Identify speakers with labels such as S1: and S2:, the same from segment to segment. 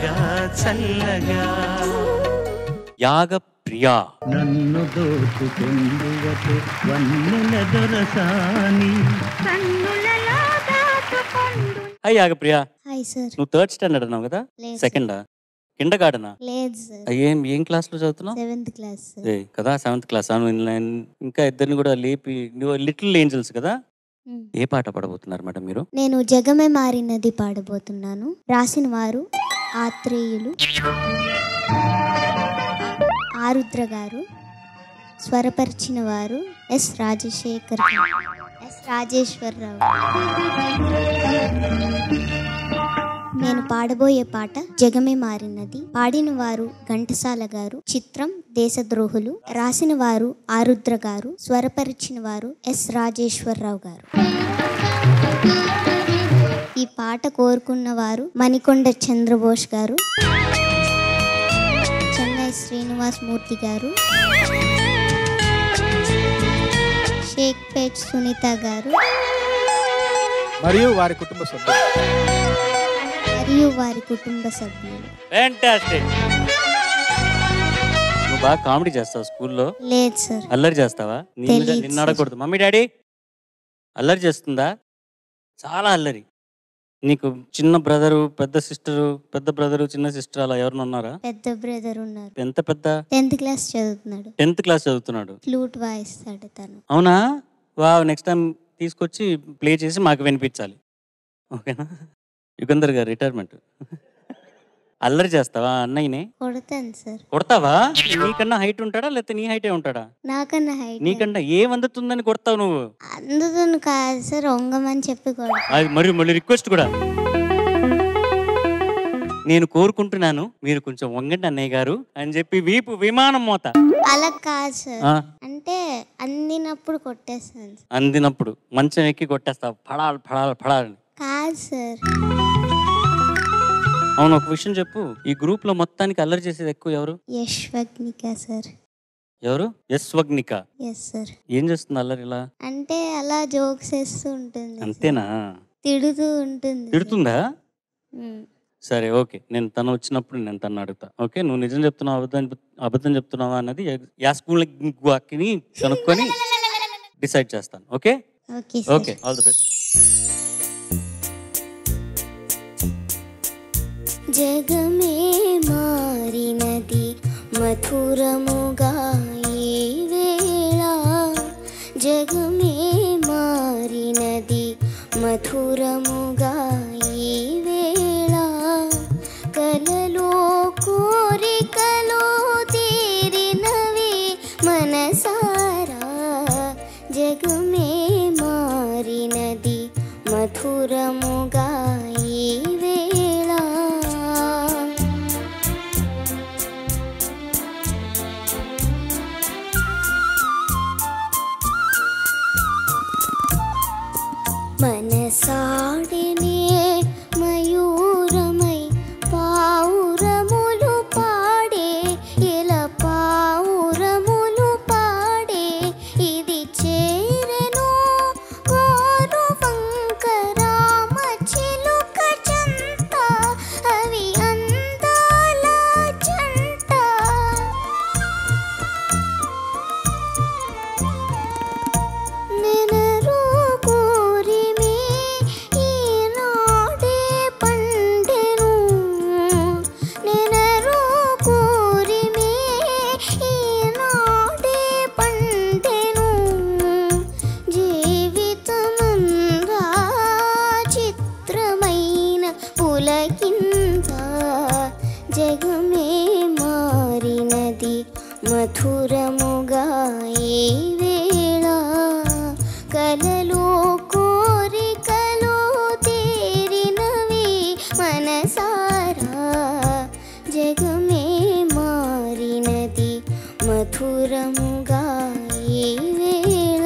S1: చల్లగా చల్లగా యాగ ప్రియా
S2: నన్ను దోచుకుందువటే వన్నెల దొరసాని
S3: కన్నులలో దాచుకొందు
S1: hi Yagapriya
S3: hi sir
S1: నువ్వు థర్డ్ స్టాండర్డ్ అన్నావు కదా
S3: లేదు
S1: సెకండా కిండ గార్డెనా
S3: లేదు సార్
S1: ఏం ఏం క్లాస్ లో చదువుతున్నావు
S3: సెవెంత్ క్లాస్ సార్
S1: ఏ కదా సెవెంత్ క్లాస్ ఇంకా ఇద్దరిని కూడా లేపి నువ్వు లిటిల్ ఏంజల్స్ కదా
S3: మ్.
S1: ఏ పాట పడబోతున్నారు మేడం మీరు
S3: నేను జగమే మారినది పాడబోతున్నాను రాసిన వారు ఆత్రేయులు ఆరుద్ర గారు స్వరపరిచిన వారు ఎస్ రాజశేఖర్ గారు, ఎస్ రాజేశ్వరరావు నేను పాడబోయే పాట జగమే మారినది పాడిన వారు ఘంటసాల గారు చిత్రం దేశద్రోహులు రాసిన వారు ఆరుద్ర గారు స్వరపరిచిన వారు ఎస్ రాజేశ్వరరావు గారు ఈ పాట కోరుకున్న వారు మణికొండ చంద్రబోస్ గారు చెన్నై శ్రీనివాస్ మూర్తి గారు షేక్పేట్ సునీత గారు
S4: మరియు వారి కుటుంబ సభ్యులు
S3: మరియు వారి కుటుంబ సభ్యులు
S1: ఫ్యాంటాస్టిక్ నువ్వు బాగా కామెడీ చేస్తావు స్కూల్లో
S3: లేదు సార్
S1: అల్లరి చేస్తావా నిన్ను
S3: తెలీదు
S1: నిన్ను
S3: సార్.
S1: అడగకూడదు మమ్మీ డాడీ అల్లరి చేస్తుందా చాలా అల్లరి నీకు చిన్న బ్రదరు పెద్ద సిస్టరు పెద్ద బ్రదరు చిన్న సిస్టర్ అలా ఎవరైనా ఉన్నారా
S3: పెద్ద బ్రదర్ ఉన్నారు
S1: ఎంత పెద్ద
S3: టెన్త్ క్లాస్ చదువుతున్నాడు
S1: టెన్త్ క్లాస్ చదువుతున్నాడు
S3: ఫ్లూట్ వాయిస్తాడు తను
S1: అవునా వా నెక్స్ట్ టైం తీసుకొచ్చి ప్లే చేసి మాకు వినిపించాలి ఓకేనా యుగంధర్ గారు రిటైర్మెంట్ అల్లరి చేస్తావా అన్నయ్యని
S3: కొడతాను సార్
S1: కొడతావా నీకన్నా హైట్ ఉంటాడా లేకపోతే నీ హైటే ఉంటాడా
S3: నాకన్నా హైట్
S1: నీకన్నా ఏం అందుతుందని కొడతావు నువ్వు
S3: అందుతుంది కాదు సార్ వంగమని చెప్పి కొడతా
S1: అది మరి మళ్ళీ రిక్వెస్ట్ కూడా నేను కోరుకుంటున్నాను మీరు కొంచెం వంగండి అన్నయ్య గారు అని చెప్పి వీపు విమానం మోత
S3: అలా కాదు సార్
S1: ఆ,
S3: అంటే అందినప్పుడు కొట్టేస్తాను సార్.
S1: అందినప్పుడు మంచం ఎక్కి కొట్టేస్తావు పడాలి పడాలి పడాలని
S3: కాదు సార్
S1: అవును ఒక విషయం చెప్పు ఈ గ్రూప్ లో మొత్తానికి అల్లరి చేసేది ఎక్కువ ఎవరు
S3: యశ్వగ్నిక సార్
S1: ఎవరు ఎస్ వగ్నిక
S3: ఎస్ సార్
S1: ఏం చేస్తుంది అల్లరి ఇలా
S3: అంటే అలా జోక్స్ వేస్తూ ఉంటుంది సార్.
S1: అంతేనా
S3: తిడుతూ ఉంటుంది సార్.
S1: తిడుతుందా
S3: ఉమ్.
S1: సరే ఓకే నేను తను వచ్చినప్పుడు నేను తను అడుగుతా ఓకే నువ్వు నిజం చెప్తున్నావు అబద్ధం అబద్ధం చెప్తున్నావా అన్నది యా స్కూల్ కనుక్కొని డిసైడ్ చేస్తాను okay
S3: okay sir
S1: okay all the best
S3: జగమే మారినది మధురముగా ఈ వేళ జగమే మారినది మధురముగా ఈ వేళ కలలో కోరికలో తీరినవి మనసారా జగమే మారినది మధురముగా ఈ వేళ మనసాడినే మయూరమై పావురములు పాడే ఇలా పావురములు పాడే ఇది చేరెను కోరు వంకరామ చిలుక చంత అవి అందాల జంట నెనరు కోరిమి ఈనాడే పండెను నెనరు కోరిమి ఈనాడే పండెను జీవితమందా చిత్రమైన పులకింత జగమే మారినది మధురముగా ఈ వేళ కలలో కోరికలో తీరినవి మనసారా జగమే మారినది మధురముగా ఈ వేళ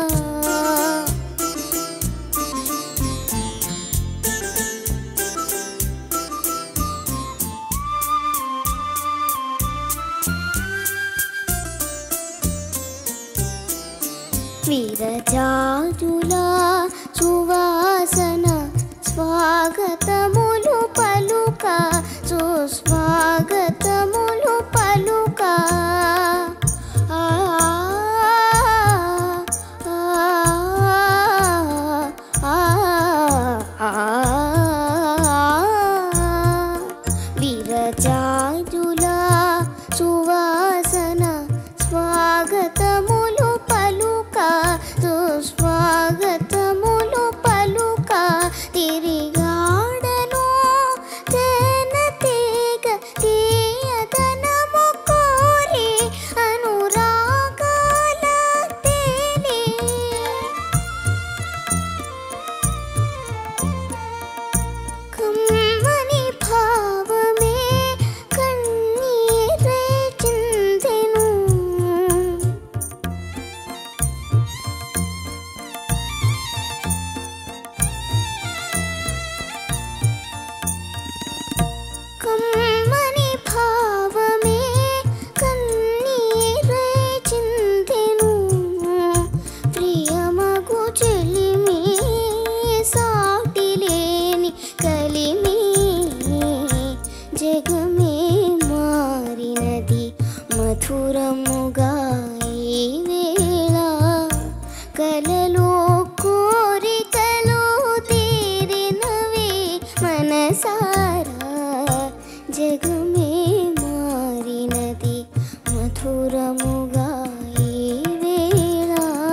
S3: విరజాజుల సువాసన స్వాగతములు పలుక సుస్వాగతములు పలుక ఆ, ఆ, ఆ, ఆ, విరజాజుల సువాసన స్వాగతములు పలుక సుస్వాగతములు పలుక తిరిగాడను తేన తీగ తీయదనము కోరి అనురాగాల తేలి కమ్మని భావమే కన్నీరే చిందెను కమ్మని భావమే కన్నీరే చిందెను ప్రియమగు చెలిమి సాటిలేని కలిమి జగమే మారినది మధురముగా ఈ వేళ కలలో కోరికలు తీరినవే మనసారా జగమే మారినది మధురముగా ఈ వేళ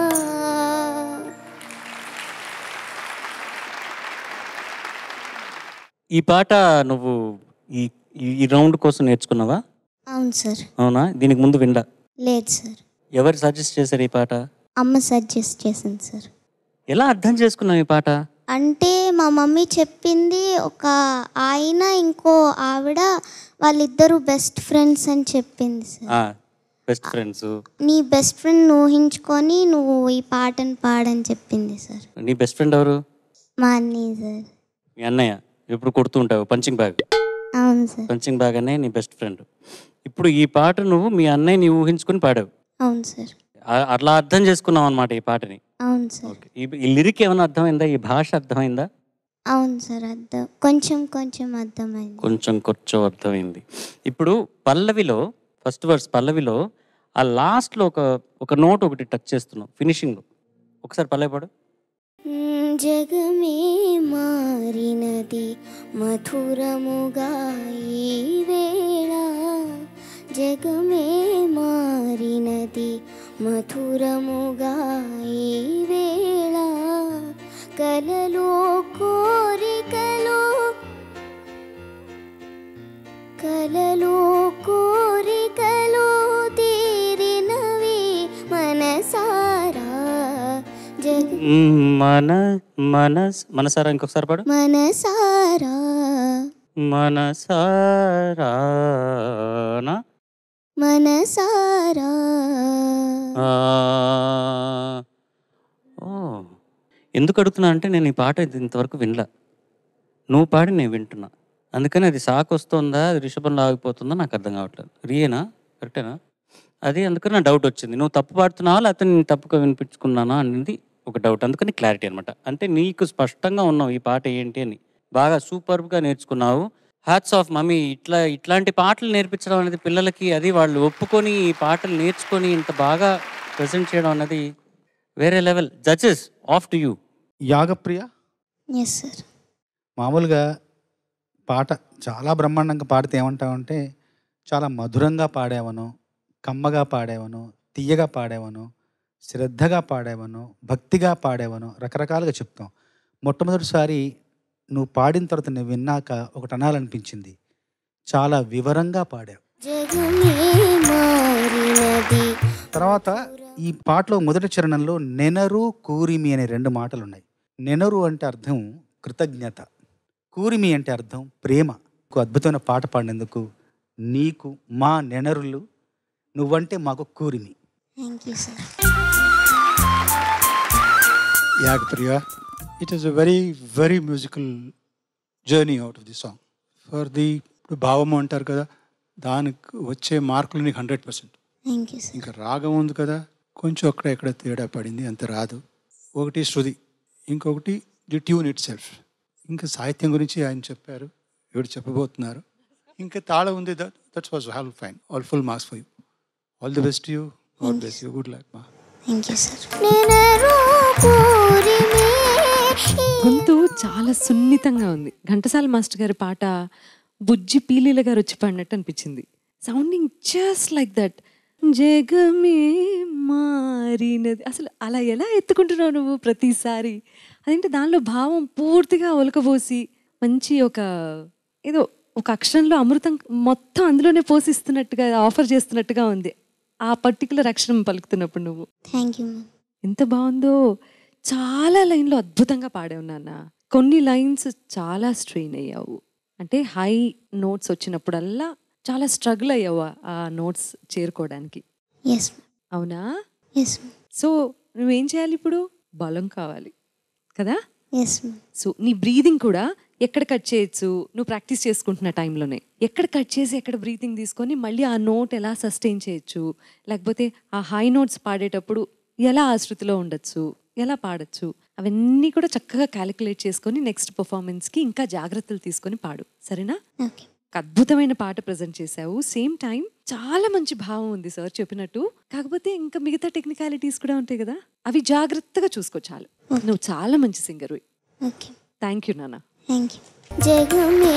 S1: ఈ పాట నువ్వు ఈ ఈ- ఈ రౌండ్ కోసం నేర్చుకున్నావా
S3: అవును సార్
S1: అవునా దీనికి ముందు విండా
S3: లేదు సార్
S1: ఎవరు సజెస్ట్ చేశారు ఈ పాట
S3: అమ్మ సజెస్ట్ చేసింది సార్
S1: ఎలా అర్థం చేసుకున్నావు ఈ పాట
S3: అంటే మా మమ్మీ చెప్పింది ఒక ఆయన ఇంకో ఆవిడ వాళ్ళిద్దరూ బెస్ట్ ఫ్రెండ్స్ అని చెప్పింది సార్
S1: బెస్ట్ ఫ్రెండ్స్
S3: నీ బెస్ట్ ఫ్రెండ్ ఊహించుకొని నువ్వు ఈ పాటను పాడని చెప్పింది సార్
S1: నీ బెస్ట్ ఫ్రెండ్ ఎవరు
S3: మా అన్నయ్య సార్
S1: మీ అన్నయ్య ఎప్పుడు కొడుతూ ఉంటావు పంచింగ్ బ్యాగ్
S3: అవును సార్
S1: పంచింగ్ బ్యాగ్ అనే నీ బెస్ట్ ఫ్రెండ్ ఇప్పుడు ఈ పాట నువ్వు మీ అన్నయ్యని ఊహించుకుని పాడావు
S3: అవును సార్
S1: ఆ- అట్లా అర్థం చేసుకున్నావు అనమాట ఈ పాటని
S3: అవును సార్
S1: ఓకే ఈ ఈ లిరిక్ ఏమైనా అర్థమైందా ఈ భాష అర్థమైందా
S3: అవును సార్ అర్థం కొంచెం కొంచెం అర్థమైంది
S1: కొంచెం కొంచెం అర్థమైంది ఇప్పుడు పల్లవిలో ఫస్ట్ వర్స్ పల్లవిలో ఆ లాస్ట్లో ఒక ఒక నోట్ ఒకటి టచ్ చేస్తున్నావు ఫినిషింగ్లో ఒకసారి పల్లవి పాడు
S3: మ్మ్, జగమే మారినది మధురముగా ఈ వేళ జగమే మారినది మధురముగా ఈ వేళ కలలో కోరికలు కలలో కోరికలు తీరినవి మనసారా జగ
S1: మ్మ్, మన మన మనసారా ఇంకొకసారి పాడు
S3: మనసారా
S1: మనసారానా
S3: మనసారా
S1: ఆ, ఓ ఎందుకు అడుగుతున్నా అంటే నేను ఈ పాట ఇది ఇంతవరకు వినలా నువ్వు పాడి నేను వింటున్నా అందుకని అది సాకు వస్తుందా అది రిషభంలో ఆగిపోతుందా నాకు అర్థం కావట్లేదు రియనా కరెక్టేనా అది అందుకని నా డౌట్ వచ్చింది నువ్వు తప్పు పాడుతున్నావా లేకపోతే నేను తప్పుగా వినిపించుకున్నానా అనేది ఒక డౌట్ అందుకని క్లారిటీ అనమాట అంటే నీకు స్పష్టంగా ఉన్నావు ఈ పాట ఏంటి అని బాగా సూపర్గా నేర్చుకున్నావు హ్యాట్స్ ఆఫ్ మమ్మీ ఇట్లా ఇట్లాంటి పాటలు నేర్పించడం అనేది పిల్లలకి అది వాళ్ళు ఒప్పుకొని ఈ పాటలు నేర్చుకొని ఇంత బాగా ప్రజెంట్ చేయడం అన్నది వేరే level judges off to you
S4: Yagapriya
S3: yes sir
S4: మామూలుగా పాట చాలా బ్రహ్మాండంగా పాడితే ఏమంటావంటే చాలా మధురంగా పాడేవను కమ్మగా పాడేవను తీయగా పాడేవను శ్రద్ధగా పాడేవను భక్తిగా పాడేవను రకరకాలుగా చెప్తాం మొట్టమొదటిసారి నువ్వు పాడిన తర్వాత నేను విన్నాక ఒకటి అనాలనిపించింది చాలా వివరంగా పాడావు
S3: జగమే మారినది
S4: తర్వాత ఈ పాటలో మొదటి చరణంలో నెనరు కూరిమి అనే రెండు మాటలు ఉన్నాయి నెనరు అంటే అర్థం కృతజ్ఞత కూరిమి అంటే అర్థం ప్రేమ నీకు అద్భుతమైన పాట పాడినందుకు నీకు మా నెనరులు నువ్వంటే మాకు కూరిమి
S3: thank you sir
S5: Yagpriya. It is a very, very musical journey out of the song. For the భావము అంటారు కదా దానికి వచ్చే మార్కులు నీకు hundred percent
S3: thank you sir
S5: ఇంకా రాగం ఉంది కదా కొంచెం అక్కడ ఎక్కడ తేడా పడింది అంత రాదు ఒకటి శృతి ఇంకొకటి ది ట్యూన్ ఇట్ సెల్ఫ్ ఇంకా సాహిత్యం గురించి ఆయన చెప్పారు ఎవడు చెప్పబోతున్నారు ఇంకా తాళం ఉంది that's was all fine all full marks for you all the best you God bless you good luck మా
S3: థ్యాంక్ యూ సార్ నెనరు కూరిమి
S6: గొంతు చాలా సున్నితంగా ఉంది ఘంటసాల మాస్టర్ గారి పాట బుజ్జి పీలీల గారు వచ్చి పాడినట్టు అనిపించింది సౌండింగ్ జస్ట్ లైక్ దట్ జగమే మారినది అసలు అలా ఎలా ఎత్తుకుంటున్నావు నువ్వు ప్రతిసారి అదేంటి దానిలో భావం పూర్తిగా ఒలకబోసి మంచి ఒక ఏదో ఒక అక్షరంలో అమృతం మొత్తం అందులోనే పోషిస్తున్నట్టుగా ఆఫర్ చేస్తున్నట్టుగా ఉంది ఆ పర్టికులర్ అక్షరం పలుకుతున్నప్పుడు నువ్వు
S3: థ్యాంక్ యూ మ్యామ్
S6: ఎంత బాగుందో చాలా లైన్లు అద్భుతంగా పాడావు నాన్న కొన్ని లైన్స్ చాలా స్ట్రెయిన్ అయ్యావు అంటే హై నోట్స్ వచ్చినప్పుడల్లా చాలా స్ట్రగుల్ అయ్యావు ఆ- ఆ నోట్స్ చేరుకోవడానికి
S3: ఎస్
S6: అవునా
S3: ఎస్
S6: సో నువ్వేం చేయాలి ఇప్పుడు బలం కావాలి కదా
S3: ఎస్ మ్యామ్
S6: సో నీ బ్రీదింగ్ కూడా ఎక్కడ కట్ చేయొచ్చు నువ్వు ప్రాక్టీస్ చేసుకుంటున్న టైంలోనే ఎక్కడ కట్ చేసి ఎక్కడ బ్రీతింగ్ తీసుకొని మళ్ళీ ఆ నోట్ ఎలా సస్టైన్ చేయొచ్చు లేకపోతే ఆ హై నోట్స్ పాడేటప్పుడు ఎలా ఆ శృతిలో ఉండొచ్చు ఎలా పాడొచ్చు అవన్నీ కూడా చక్కగా క్యాలిక్యులేట్ చేసుకొని నెక్స్ట్ పర్ఫార్మెన్స్కి ఇంకా జాగ్రత్తలు తీసుకొని పాడు సరేనా
S3: ఓకే
S6: ఒక అద్భుతమైన పాట ప్రజెంట్ చేశావు సేమ్ టైం చాలా మంచి భావం ఉంది సార్ చెప్పినట్టు కాకపోతే ఇంకా మిగతా టెక్నికాలిటీస్ కూడా ఉంటాయి కదా అవి జాగ్రత్తగా చూసుకో చాలు నువ్వు చాలా మంచి సింగర్
S3: ఓకే
S6: థ్యాంక్ యూ నాన్న
S3: థ్యాంక్ యూ జగమే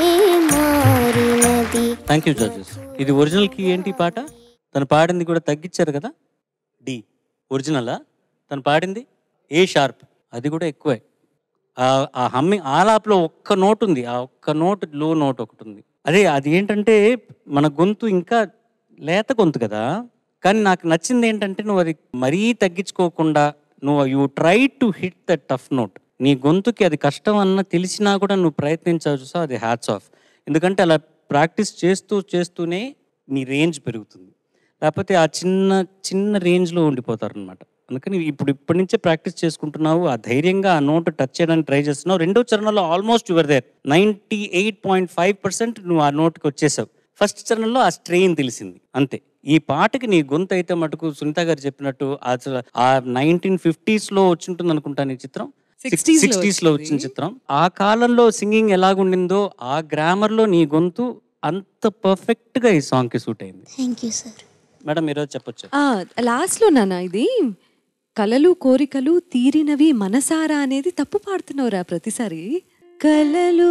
S3: మారినది
S1: థ్యాంక్ యూ జడ్జెస్ ఇది ఒరిజినల్ కీ ఏంటి ఈ పాట తను పాడింది కూడా తగ్గించారు కదా డి ఒరిజినలా తను పాడింది ఏ షార్ప్ అది కూడా ఎక్కువే ఆ- ఆ హమ్మింగ్ ఆలాప్లో ఒక్క నోట్ ఉంది ఆ ఒక్క నోట్ లో నోట్ ఒకటి ఉంది అదే అది ఏంటంటే మన గొంతు ఇంకా లేత గొంతు కదా కానీ నాకు నచ్చింది ఏంటంటే నువ్వు అది మరీ తగ్గించుకోకుండా నువ్వు you try to hit the tough note నీ గొంతుకి అది కష్టం అన్న తెలిసినా కూడా నువ్వు ప్రయత్నించావు చూసా అది హ్యాట్స్ ఆఫ్ ఎందుకంటే అలా ప్రాక్టీస్ చేస్తూ చేస్తూనే నీ రేంజ్ పెరుగుతుంది లేకపోతే ఆ చిన్న చిన్న రేంజ్లో ఉండిపోతారు అనమాట అందుకని ఇప్పుడు ఇప్పటి నుంచే ప్రాక్టీస్ చేసుకుంటున్నావు ఆ ధైర్యంగా ఆ నోట్ టచ్ చేయడానికి ట్రై చేస్తున్నావు రెండో చరణంలో almost your there ninety eight point five percent నువ్వు ఆ నోట్కి వచ్చేసావు ఫస్ట్ చరణంలో ఆ స్ట్రెయిన్ తెలిసింది అంతే ఈ పాటకి నీ గొంతు అయితే మటుకు సునీత గారు చెప్పినట్టు అసలు ఆ నైన్టీన్ ఫిఫ్టీస్లో వచ్చింటుంది అనుకుంటాను ఈ చిత్రం
S6: 60s లో
S1: సిక్స్టీస్ లో వచ్చిన
S6: వచ్చింది.
S1: చిత్రం ఆ కాలంలో సింగింగ్ ఎలాగుండిందో ఆ గ్రామర్ లో నీ గొంతు అంత పర్ఫెక్ట్ గా ఈ సాంగ్ కి సూట్ అయింది
S3: థ్యాంక్ యూ సార్
S1: మేడం ఈరోజు చెప్పొచ్చు
S6: లాస్ట్లో నాన్న ఇది కలలు కోరికలు తీరినవి మనసారా అనేది తప్పు పాడుతున్నావురా ప్రతిసారి కలలు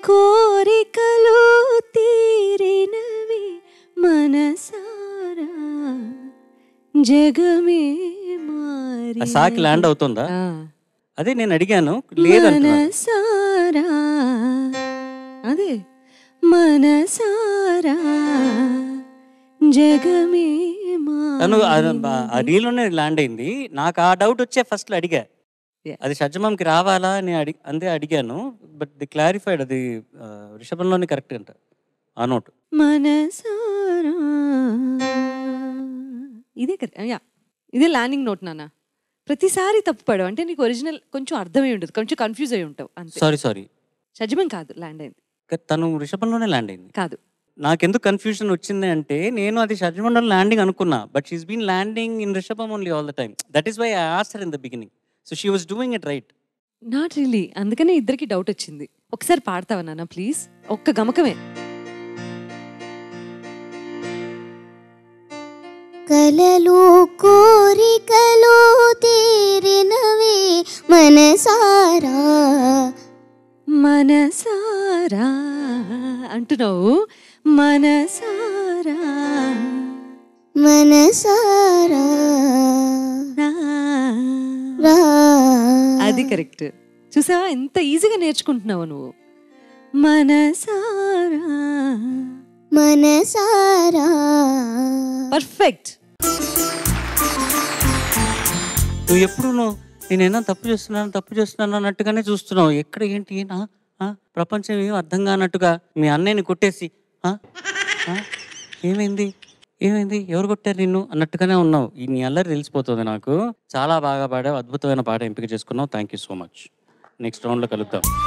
S6: కోరికలు తీరినవి మనసారా జగమే మారి
S1: ఆ సాకి ల్యాండ్ అవుతుందా అదే నేను అడిగాను లేదంటున్నాను
S6: మనసారా అదే మనసారా జగమే
S1: తను
S6: మారి
S1: ఆ రీల్లోనే ల్యాండ్ అయింది నాకు ఆ డౌట్ వచ్చే ఫస్ట్ అడిగా
S6: Yeah.
S1: అది షడ్జమంకి రావాలా అని అడి అంతే అడిగాను బట్ ది క్లారిఫైడ్ అది ఆ, రిషభంలోనే కరెక్ట్ అంట ఆ నోట్
S6: మనసారా ఇదే కదా యా ఇదే ల్యాండింగ్ నోట్ నాన్న ప్రతిసారి తప్పు పడవు అంటే నీకు ఒరిజినల్ కొంచెం అర్థమై ఉండదు కొంచెం కన్ఫ్యూజ్ అయి ఉంటావు అంతే
S1: సారీ సారీ
S6: సజమం కాదు ల్యాండ్ అయింది
S1: తను రిషభంలోనే ల్యాండ్ అయింది
S6: కాదు
S1: నాకెందుకు కన్ఫ్యూజన్ వచ్చింది అంటే నేను అది షడ్జమండల్ ల్యాండింగ్ అనుకున్నా but she's been landing in రిషభం only all the time that is why I asked her in the beginning so she was doing it right
S6: not really అందుకనే ఇద్దరికి డౌట్ వచ్చింది ఒకసారి పాడతావా నాన్న ప్లీజ్ ఒక్క గమకమే
S3: కలలు కోరికలు తీరినవి మనసారా
S6: మనసారా అంటున్నావు మనసారా
S3: మనసారా
S6: రా.
S3: రా
S6: అది కరెక్ట్ చూసావా ఎంత ఈజీగా నేర్చుకుంటున్నావు నువ్వు మనసారా
S3: మనసారా
S6: పర్ఫెక్ట్
S1: నువ్వు ఎప్పుడు నువ్వు నేనేనా తప్పు చేస్తున్నాను తప్పు చేస్తున్నాను అన్నట్టుగానే చూస్తున్నావు ఎక్కడ ఏంటి ఏనా ఆ? ప్రపంచం ఏం అర్థం కానట్టుగా మీ అన్నయ్యని కొట్టేసి ఆ? ఆ? ఏమైంది ఏమైంది ఎవరు కొట్టారు నిన్ను అన్నట్టుగానే ఉన్నావు ఈ నీ అల్లరి తెలిసిపోతుంది నాకు చాలా బాగా పాడావు అద్భుతమైన పాట ఎంపిక చేసుకున్నావు thank you so much next రౌండ్లో కలుద్దాం